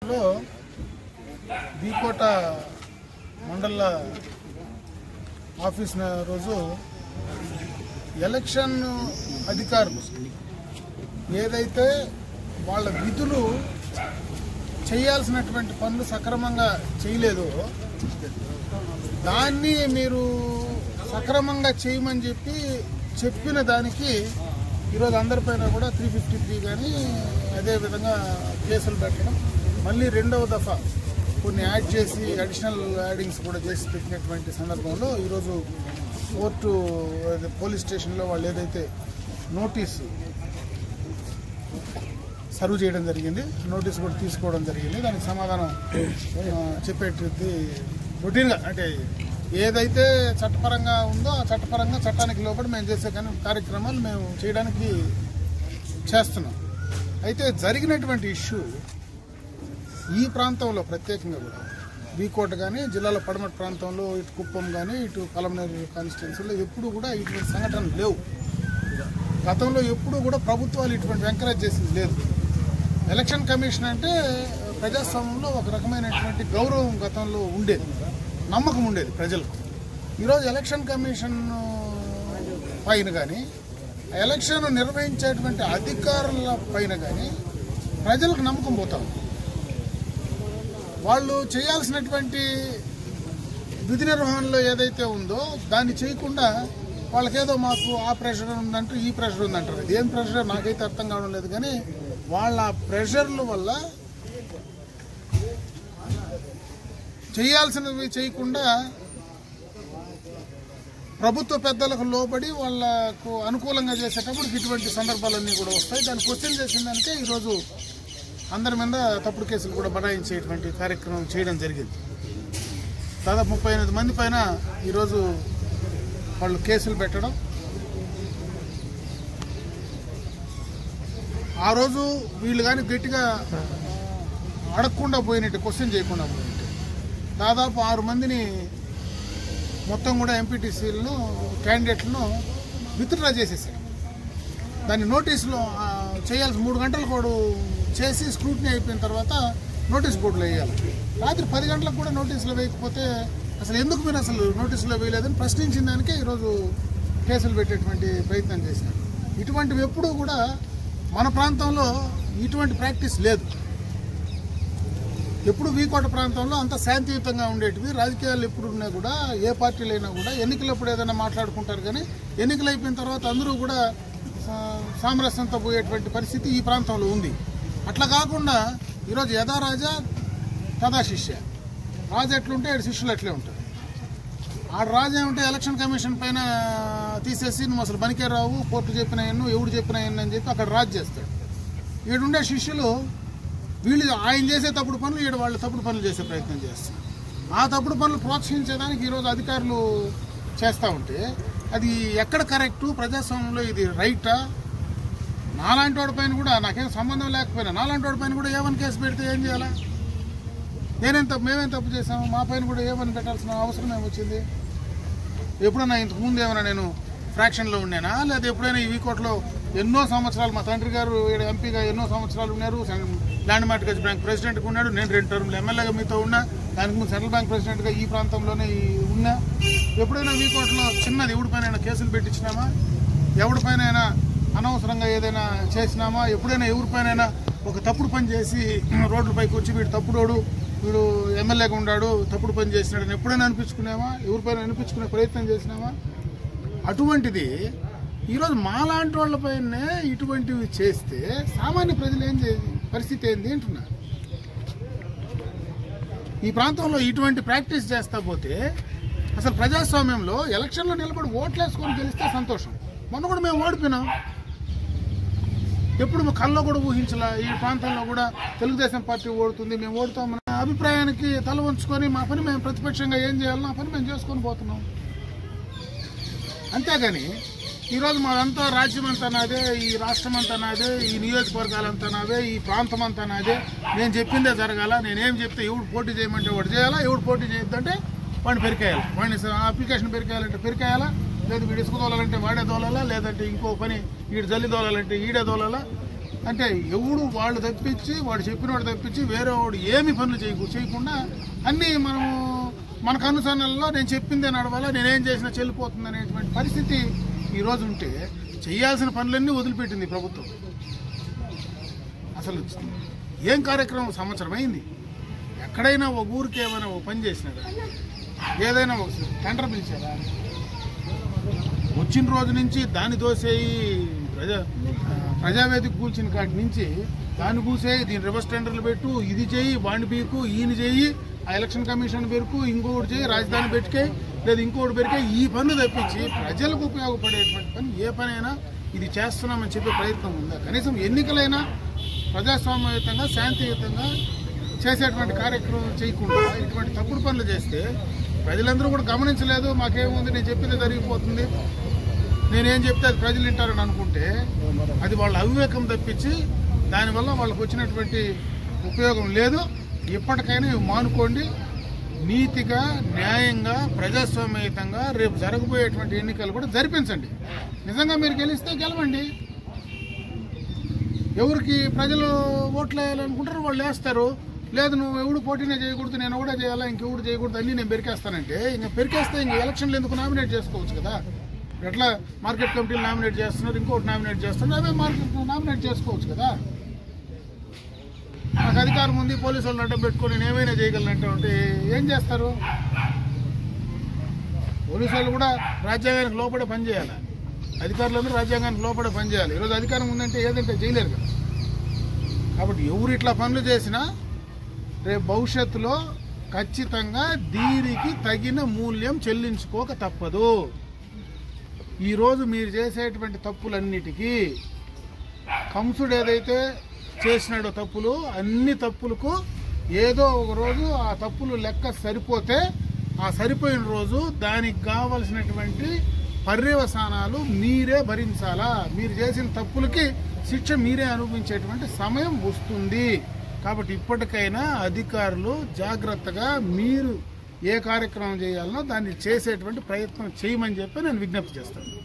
లో బీకోట మండల ఆఫీస్ న- రోజు ఎలక్షన్ అధికారులు ఏదైతే వాళ్ళ విధులు చేయాల్సినటువంటి పనులు సక్రమంగా చేయలేదో దాన్ని మీరు సక్రమంగా చేయమని చెప్పి చెప్పిన దానికి ఈరోజు అందరిపైన కూడా త్రీ ఫిఫ్టీ త్రీ కానీ అదేవిధంగా కేసులు పెట్టడం మళ్ళీ రెండవ దఫా కొన్ని యాడ్ చేసి అడిషనల్ యాడింగ్స్ కూడా చేసి పెట్టినటువంటి సందర్భంలో ఈరోజు కోర్టు అదే పోలీస్ స్టేషన్లో వాళ్ళు ఏదైతే నోటీసు సర్వ్ చేయడం జరిగింది నోటీస్ కూడా తీసుకోవడం జరిగింది దానికి సమాధానం ఆ, చెప్పేటిది రొటీన్గా అంటే ఏదైతే చట్టపరంగా ఉందో ఆ చట్టపరంగా చట్టానికి లోపల మేము చేసే కానీ కార్యక్రమాలు మేము చేయడానికి చేస్తున్నాం అయితే జరిగినటువంటి ఇష్యూ ఈ ప్రాంతంలో ప్రత్యేకంగా కూడా వీకోట కానీ జిల్లాలో పడమటి ప్రాంతంలో ఇటు కుప్పం కానీ ఇటు కలమనేరు కాన్స్టిట్యున్సీలో ఎప్పుడు కూడా ఇటువంటి సంఘటనలు లేవు గతంలో ఎప్పుడూ కూడా ప్రభుత్వాలు ఇటువంటి ఎంకరేజ్ చేసింది లేదు ఎలక్షన్ కమిషన్ అంటే ప్రజాస్వామ్యంలో ఒక రకమైనటువంటి గౌరవం గతంలో ఉండేది నమ్మకం ఉండేది ప్రజలకు ఈరోజు ఎలక్షన్ కమిషన్ పైన కానీ ఎలక్షన్ నిర్వహించేటువంటి అధికారుల పైన కానీ ప్రజలకు నమ్మకం పోతా ఉంది వాళ్ళు చేయాల్సినటువంటి విధి నిర్వహణలో ఏదైతే ఉందో దాన్ని చేయకుండా వాళ్ళకేదో మాకు ఆ ప్రెషర్ ఉందంటూ ఈ ప్రెషర్ ఉందంటారు ఇది ఏం ప్రెషర్ నాకైతే అర్థం కావడం లేదు కానీ వాళ్ళ ప్రెషర్ల వల్ల చేయాల్సినవి చేయకుండా ప్రభుత్వ పెద్దలకు లోబడి వాళ్ళకు అనుకూలంగా చేసేటప్పుడు ఇటువంటి సందర్భాలన్నీ కూడా వస్తాయి దాన్ని క్వశ్చన్ చేసిన దానికే ఈరోజు అందరి మీద తప్పుడు కేసులు కూడా బనాయించేటువంటి కార్యక్రమం చేయడం జరిగింది దాదాపు ముప్పై ఎనిమిది మంది పైన ఈరోజు వాళ్ళు కేసులు పెట్టడం ఆ రోజు వీళ్ళు కానీ గట్టిగా అడగకుండా పోయినట్టు క్వశ్చన్ చేయకుండా పోయినట్టు దాదాపు ఆరు మందిని మొత్తం కూడా ఎంపీటీసీలను క్యాండిడేట్లను విత్డ్రా చేసేసారు దాన్ని నోటీసులో ఆ, చేయాల్సి మూడు గంటలు కూడా చేసి స్క్రూటినీ అయిపోయిన తర్వాత నోటీస్ బోర్డులో వేయాలి రాత్రి పది గంటలకు కూడా నోటీసులో వేయకపోతే అసలు ఎందుకు మీరు అసలు నోటీసులో వేయలేదని ప్రశ్నించిన దానికే ఈరోజు కేసులు పెట్టేటువంటి ప్రయత్నం చేశారు ఇటువంటివి ఎప్పుడూ కూడా మన ప్రాంతంలో ఇటువంటి ప్రాక్టీస్ లేదు ఎప్పుడు వీకోట ప్రాంతంలో అంత శాంతియుతంగా ఉండేటివి రాజకీయాలు ఎప్పుడు ఉన్నా కూడా ఏ పార్టీలు అయినా కూడా ఎన్నికలప్పుడు ఏదైనా మాట్లాడుకుంటారు కానీ ఎన్నికలు అయిపోయిన తర్వాత అందరూ కూడా సా- సామరస్యంతో పోయేటువంటి పరిస్థితి ఈ ప్రాంతంలో ఉంది అట్లా కాకుండా ఈరోజు యథా రాజా తదా శిష్య రాజు ఎట్లుంటే ఆడు శిష్యులు అట్లే ఉంటారు ఆడ రాజు ఏమంటే ఎలక్షన్ కమిషన్ పైన తీసేసి నువ్వు అసలు పనికే రావు కోర్టు చెప్పిన ఎన్ను ఎవడు చెప్పిన ఎన్ను అని చెప్పి అక్కడ రాజు చేస్తాడు ఈడుండే శిష్యులు వీళ్ళు ఆయన చేసే తప్పుడు పనులు ఈడ వాళ్ళు తప్పుడు పనులు చేసే ప్రయత్నం చేస్తారు ఆ తప్పుడు పనులు ప్రోత్సహించేదానికి ఈరోజు అధికారులు చేస్తూ ఉంటే అది ఎక్కడ కరెక్టు ప్రజాస్వామ్యంలో ఇది రైటా నాలాంటి వాడి పైన కూడా నాకేం సంబంధం లేకపోయినా నాలాంటి వాడి పైన కూడా ఏమని కేసు పెడితే ఏం చేయాలా నేనేం తప్పు మేమేం తప్పు చేసాము మా పైన కూడా ఏమని పెట్టాల్సిన అవసరం ఏమొచ్చింది ఎప్పుడన్నా ఇంతకు ముందు ఏమైనా నేను ఫ్రాక్షన్లో ఉన్నానా లేదా ఎప్పుడైనా ఈ వీకోట్లో ఎన్నో సంవత్సరాలు మా తండ్రి గారు ఈడ ఎంపీగా ఎన్నో సంవత్సరాలు ఉన్నారు సెం- ల్యాండ్ మార్కెట్ బ్యాంక్ ప్రెసిడెంట్గా ఉన్నాడు నేను రెండు టర్మ్లు ఎమ్మెల్యేగా మీతో ఉన్నా దానికి ముందు సెంట్రల్ బ్యాంక్ ప్రెసిడెంట్గా ఈ ప్రాంతంలోనే ఈ- ఉన్నా ఎప్పుడైనా వీకోట్లో చిన్నది ఎవడి పైన కేసులు పెట్టించినామా ఎవడి పైన అనవసరంగా ఏదైనా చేసినామా ఎప్పుడైనా ఎవరిపైన ఒక తప్పుడు పని చేసి రోడ్లపైకి వచ్చి వీడు తప్పుడోడు వీడు ఎమ్మెల్యేగా ఉన్నాడు తప్పుడు పని చేసినాడని ఎప్పుడైనా అనిపించుకున్నామా ఎవరిపైన అనిపించుకునే ప్రయత్నం చేసినామా అటువంటిది ఈరోజు మాలాంటి వాళ్ళపైనే ఇటువంటివి చేస్తే సామాన్య ప్రజలు ఏం చే పరిస్థితి ఏంది అంటున్నా ఈ ప్రాంతంలో ఇటువంటి ప్రాక్టీస్ చేస్తా పోతే అసలు ప్రజాస్వామ్యంలో ఎలక్షన్లో నిలబడి ఓట్లు వేసుకొని గెలిస్తే సంతోషం మొన్న కూడా మేము ఓడిపోయినాం ఎప్పుడు మా కల్లో కూడా ఊహించలా ఈ ప్రాంతంలో కూడా తెలుగుదేశం పార్టీ ఓడుతుంది మేము ఓడుతామన్న అభిప్రాయానికి తల వంచుకొని మా పని మేము ప్రతిపక్షంగా ఏం చేయాలో ఆ పని మేము చేసుకొని పోతున్నాం అంతేగాని ఈరోజు మాదంతా రాజ్యం అంతా నాదే ఈ రాష్ట్రం అంతా నాదే ఈ నియోజకవర్గాలంతా నాదే ఈ ప్రాంతం అంతా నాదే నేను చెప్పిందే జరగాల నేనేం చెప్తే ఎవడు పోటీ చేయమంటే వాడు చేయాలా ఎవడు పోటీ చేయొద్దంటే వాడిని పెరికేయాలి వాడిని స- అప్లికేషన్ పెరికేయాలంటే పెరికేయాలా లేదు వీడు ఇసుక దోలాలంటే వాడే దోలాలా లేదంటే ఇంకో పని వీడు జల్లి దోలాలంటే ఈడే దోలాలా అంటే ఎవడు వాళ్ళు తప్పించి వాడు చెప్పిన వాడు తప్పించి వేరే వాడు ఏమి పనులు చేయకు చేయకుండా అన్నీ మనము మన కనుసన్నల్లో నేను చెప్పిందే నడవాలా నేనేం చేసినా చెల్లిపోతుంది అనేటువంటి పరిస్థితి ఈ రోజు ఉంటే చేయాల్సిన పనులన్నీ వదిలిపెట్టింది ప్రభుత్వం అసలు ఏం కార్యక్రమం సంవత్సరం అయింది ఎక్కడైనా ఒక ఊరికి ఏమైనా ఒక పని చేసినారా ఏదైనా ఒక టెండర్ పిలిచారా వచ్చిన రోజు నుంచి దాన్ని దోసేయి ప్రజా ఆ, ప్రజావేదిక కూల్చిన కాటి నుంచి దాన్ని కూసేయి దీని రివర్స్ టెండర్లు పెట్టు ఇది చేయి వాణి పీకు ఈయన చేయి ఆ ఎలక్షన్ కమిషన్ పెరుకు ఇంకొకటి చేయి రాజధాని పెట్టుకే లేదా ఇంకొకటి పెరికే ఈ పనులు తప్పించి ప్రజలకు ఉపయోగపడేటువంటి పని ఏ పనైనా ఇది చేస్తున్నామని చెప్పే ప్రయత్నం ఉందా కనీసం ఎన్నికలైనా ప్రజాస్వామ్యయుతంగా శాంతియుతంగా చేసేటువంటి కార్యక్రమం చేయకుండా ఇటువంటి తప్పుడు పనులు చేస్తే ప్రజలందరూ కూడా గమనించలేదు మాకేముంది నేను చెప్పింది జరిగిపోతుంది నేనేం చెప్తే అది ప్రజలు వింటారని అనుకుంటే అది వాళ్ళ అవివేకం తప్పించి దానివల్ల వాళ్ళకి వచ్చినటువంటి ఉపయోగం లేదు ఇప్పటికైనా ఇవి మానుకోండి నీతిగా న్యాయంగా ప్రజాస్వామ్యయుతంగా రేపు జరగబోయేటువంటి ఎన్నికలు కూడా జరిపించండి నిజంగా మీరు గెలిస్తే గెలవండి ఎవరికి ప్రజలు ఓట్లు వేయాలనుకుంటారో వాళ్ళు వేస్తారు లేదు నువ్వు ఎవడు పోటీనే చేయకూడదు నేను కూడా చేయాలా ఇంకెవడు చేయకూడదు అన్నీ నేను పెరికేస్తానంటే ఇంకా పెరికేస్తే ఇంక ఎలక్షన్లు ఎందుకు నామినేట్ చేసుకోవచ్చు కదా ఎట్లా మార్కెట్ కమిటీలు నామినేట్ చేస్తున్నారు ఇంకోటి నామినేట్ చేస్తున్నారు అవే మార్కెట్ నామినేట్ చేసుకోవచ్చు కదా నాకు అధికారం ఉంది పోలీసు వాళ్ళని అడ్డం పెట్టుకొని నేను ఏమైనా చేయగలనంటే ఉంటే ఏం చేస్తారు పోలీసు వాళ్ళు కూడా రాజ్యాంగానికి లోపడే పనిచేయాలి అధికారులందరూ రాజ్యాంగానికి లోపడే పనిచేయాలి ఈరోజు అధికారం ఉందంటే ఏదంటే చేయలేరు కదా కాబట్టి ఎవరు ఇట్లా పనులు చేసినా రేపు భవిష్యత్తులో ఖచ్చితంగా దీనికి తగిన మూల్యం చెల్లించుకోక తప్పదు ఈరోజు మీరు చేసేటువంటి తప్పులన్నిటికీ కంసుడు ఏదైతే చేసినాడో తప్పులు అన్ని తప్పులకు ఏదో ఒక రోజు ఆ తప్పులు లెక్క సరిపోతే ఆ సరిపోయిన రోజు దానికి కావలసినటువంటి పర్యవసానాలు మీరే భరించాలా మీరు చేసిన తప్పులకి శిక్ష మీరే అనుభవించేటువంటి సమయం వస్తుంది కాబట్టి ఇప్పటికైనా అధికారులు జాగ్రత్తగా మీరు ఏ కార్యక్రమం చేయాలనో దాన్ని చేసేటువంటి ప్రయత్నం చేయమని చెప్పి నేను విజ్ఞప్తి చేస్తాను